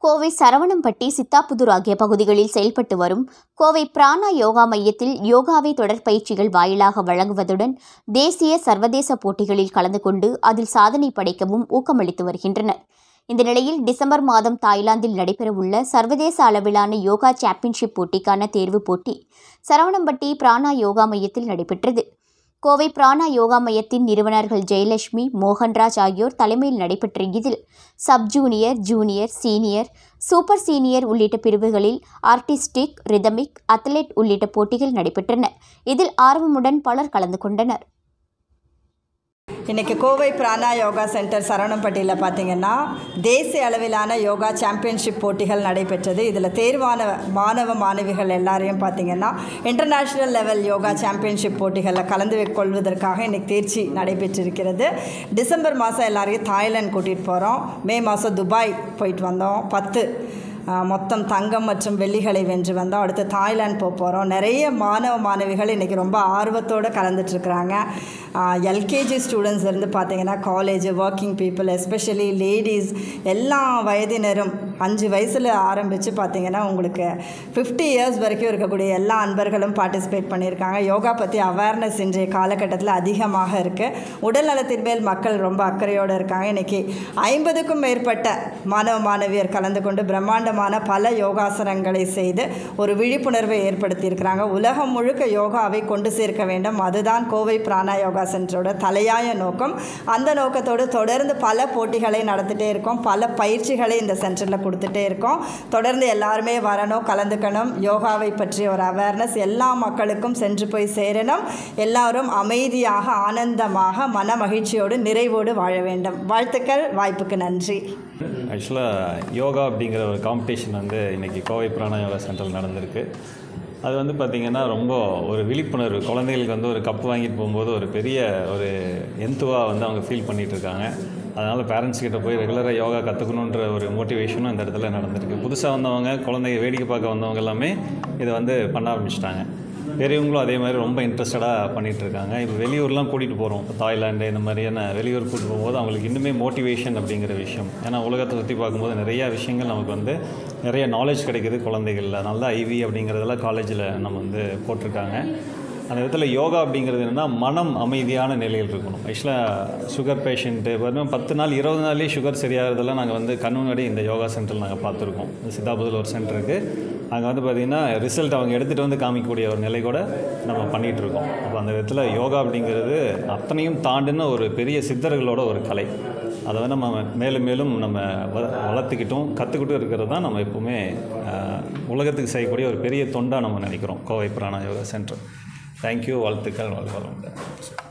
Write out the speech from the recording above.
கோவை சரவணம்பட்டி சித்தாப்புதூர் ஆகிய பகுதிகளில் செயல்பட்டு வரும் கோவை பிராணா யோகா மையத்தில் யோகாவை தொடர்பயிற்சிகள் வாயிலாக வழங்குவதுடன் தேசிய சர்வதேச போட்டிகளில் கலந்து கொண்டு அதில் சாதனை படைக்கவும் ஊக்கமளித்து வருகின்றனர் இந்த நிலையில் டிசம்பர் மாதம் தாய்லாந்தில் நடைபெறவுள்ள சர்வதேச அளவிலான யோகா சாம்பியன்ஷிப் போட்டிக்கான தேர்வுப் போட்டி சரவணம்பட்டி பிராணா யோகா மையத்தில் நடைபெற்றது கோவை பிராணா யோகா மையத்தின் நிறுவனர்கள் ஜெயலட்சுமி மோகன்ராஜ் ஆகியோர் தலைமையில் நடைபெற்ற இதில் sub junior junior senior super senior உள்ளிட்ட பிரிவுகளில் ஆர்டிஸ்டிக் ரிதமிக் அத்லெட் உள்ளிட்ட போட்டிகள் நடைபெற்றன இதில் ஆர்வமுடன் பலர் கலந்து கொண்டனர் இன்றைக்கி கோவை பிராணா யோகா சென்டர் சரவணம்பட்டியில் பார்த்தீங்கன்னா தேசிய அளவிலான யோகா சாம்பியன்ஷிப் போட்டிகள் நடைபெற்றது இதில் தேர்வான மாணவ மாணவிகள் எல்லாரையும் பார்த்தீங்கன்னா இன்டர்நேஷ்னல் லெவல் யோகா சாம்பியன்ஷிப் போட்டிகளில் கலந்து கொள்வதற்காக இன்றைக்கி தேர்ச்சி நடைபெற்றிருக்கிறது டிசம்பர் மாதம் எல்லாரையும் தாய்லாந்து கூட்டிகிட்டு போகிறோம் மே மாதம் துபாய் போயிட்டு வந்தோம் பத்து ஆஹ் மொத்தம் தங்கம் மற்றும் வெள்ளிகளை வென்று வந்தோம் அடுத்து தாய்லாந்து போக போகிறோம் நிறைய மாணவ மாணவிகள் இன்றைக்கி ரொம்ப ஆர்வத்தோடு கலந்துட்டுருக்குறாங்க எல்கேஜி ஸ்டூடெண்ட்ஸ் இருந்து பார்த்தீங்கன்னா college working people especially ladies எல்லா வயதினரும் அஞ்சு வயசில் ஆரம்பித்து பார்த்தீங்கன்னா உங்களுக்கு ஃபிஃப்டி இயர்ஸ் வரைக்கும் இருக்கக்கூடிய எல்லா அன்பர்களும் பார்ட்டிசிபேட் பண்ணியிருக்காங்க யோகா பற்றி அவேர்னஸ் இன்றைய காலகட்டத்தில் அதிகமாக இருக்குது உடல் நலத்தின் மேல் மக்கள் ரொம்ப அக்கறையோடு இருக்காங்க இன்றைக்கி ஐம்பதுக்கும் மேற்பட்ட மாணவ மாணவியர் கலந்து கொண்டு பிரம்மாண்டமான பல யோகாசனங்களை செய்து ஒரு விழிப்புணர்வை ஏற்படுத்தியிருக்கிறாங்க உலகம் முழுக்க யோகாவை கொண்டு சேர்க்க வேண்டும் அதுதான் கோவை பிராணா யோகா சென்டரோட தலையாய நோக்கம் அந்த நோக்கத்தோடு தொடர்ந்து பல போட்டிகளை நடத்திட்டே இருக்கோம் பல பயிற்சிகளை இந்த சென்டரில் கொடுத்துட்டே இருக்கோம் தொடர்ந்து எல்லாருமே வரணும் கலந்துக்கணும் யோகாவை பற்றிய ஒரு அவேர்னஸ் எல்லா மக்களுக்கும் சென்று போய் சேரணும் எல்லாரும் அமைதியாக ஆனந்தமாக மன மகிழ்ச்சியோடு நிறைவோடு வாழ வேண்டும் வாழ்த்துக்கள் வாய்ப்புக்கு நன்றி ஆக்சுவலாக யோகா அப்படிங்கிற ஒரு காம்படிஷன் வந்து இன்றைக்கி கோவை பிராணா யோகா சென்டரில் நடந்திருக்கு அது வந்து பார்த்திங்கன்னா ரொம்ப ஒரு விழிப்புணர்வு குழந்தைகளுக்கு வந்து ஒரு கப் வாங்கிட்டு போகும்போது ஒரு பெரிய ஒரு எந்துவாக வந்து அவங்க ஃபீல் பண்ணிகிட்டு இருக்காங்க அதனால் பேரண்ட்ஸ் கிட்ட போய் ரெகுலராக யோகா கற்றுக்கணுன்ற ஒரு மோட்டிவேஷனும் அந்த இடத்துல நடந்திருக்கு புதுசாக வந்தவங்க குழந்தைங்க வேடிக்கை பார்க்க வந்தவங்க எல்லாமே இதை வந்து பண்ண ஆரம்பிச்சிட்டாங்க பெரியவங்களும் அதே மாதிரி ரொம்ப இன்ட்ரெஸ்டடாக பண்ணிகிட்டு இருக்காங்க இப்போ வெளியூர்லாம் கூட்டிகிட்டு போகிறோம் இப்போ தாய்லாந்து இந்த மாதிரியான வெளியூர் கூட்டிட்டு போகும்போது அவங்களுக்கு இன்னுமே மோட்டிவேஷன் அப்படிங்கிற விஷயம் ஏன்னா உலகத்தை சுற்றி பார்க்கும்போது நிறையா விஷயங்கள் நமக்கு வந்து நிறைய நாலேஜ் கிடைக்குது குழந்தைகளில் நல்லா ஐவி அப்படிங்கிறதெல்லாம் காலேஜில் நம்ம வந்து போட்டிருக்காங்க அந்த விதத்தில் யோகா அப்படிங்கிறது என்னென்னா மனம் அமைதியான நிலையில் இருக்கணும் ஆக்சுவலாக சுகர் பேஷண்ட்டு பார்த்தீங்கன்னா பத்து நாள் இருபது நாள்லேயே சுகர் சரியாகிறதெல்லாம் நாங்கள் வந்து கண் முன்னாடி இந்த யோகா சென்டரில் நாங்கள் பார்த்துருக்கோம் இந்த சித்தாபுதில் ஒரு சென்டர் இருக்குது அங்கே வந்து பார்த்திங்கன்னா ரிசல்ட் அவங்க எடுத்துகிட்டு வந்து காமிக்கக்கூடிய ஒரு நிலை கூட நம்ம பண்ணிகிட்டு இருக்கோம் அப்போ அந்த விதத்தில் யோகா அப்படிங்கிறது அத்தனையும் தாண்டின ஒரு பெரிய சித்தர்களோட ஒரு கலை அதை வந்து நம்ம மேலும் மேலும் நம்ம வ வளர்த்துக்கிட்டும் கற்றுக்கிட்டும் இருக்கிறது தான் நம்ம எப்போவுமே ஆஹ், உலகத்துக்கு செய்யக்கூடிய ஒரு பெரிய தொண்டாக நம்ம நினைக்கிறோம் கோவை பிராணா யோகா சென்டர் தேங்க்யூ வாழ்த்துக்கள் வாழ்வாங்க